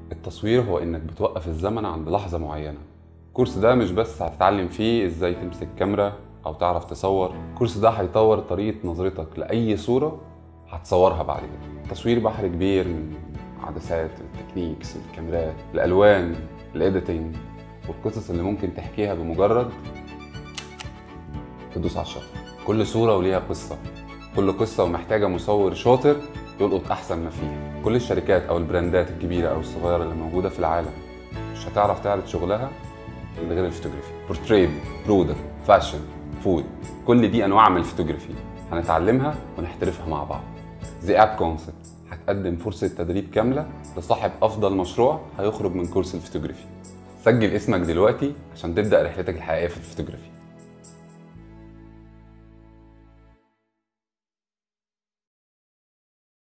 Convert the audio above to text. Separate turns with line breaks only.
التصوير هو انك بتوقف الزمن عند لحظة معينة الكورس ده مش بس هتتعلم فيه ازاي تمسك كاميرا او تعرف تصور الكورس ده هيطور طريقة نظرتك لأي صورة هتصورها بعد كده تصوير بحر كبير من عدسات التكنيكس الكاميرات الالوان الايديتنج والقصص اللي ممكن تحكيها بمجرد تدوس على الشطر كل صورة وليها قصة كل قصة ومحتاجة مصور شاطر يلقط أحسن ما فيها كل الشركات أو البراندات الكبيرة أو الصغيرة اللي موجودة في العالم مش هتعرف تعرض شغلها من غير الفوتوغرافي بورتريد برودكت فاشن فود كل دي أنواع من الفوتوغرافي هنتعلمها ونحترفها مع بعض زي اب كونسبت هتقدم فرصة تدريب كاملة لصاحب أفضل مشروع هيخرج من كورس الفوتوغرافي سجل اسمك دلوقتي عشان تبدأ رحلتك الحقيقية في الفوتوغرافي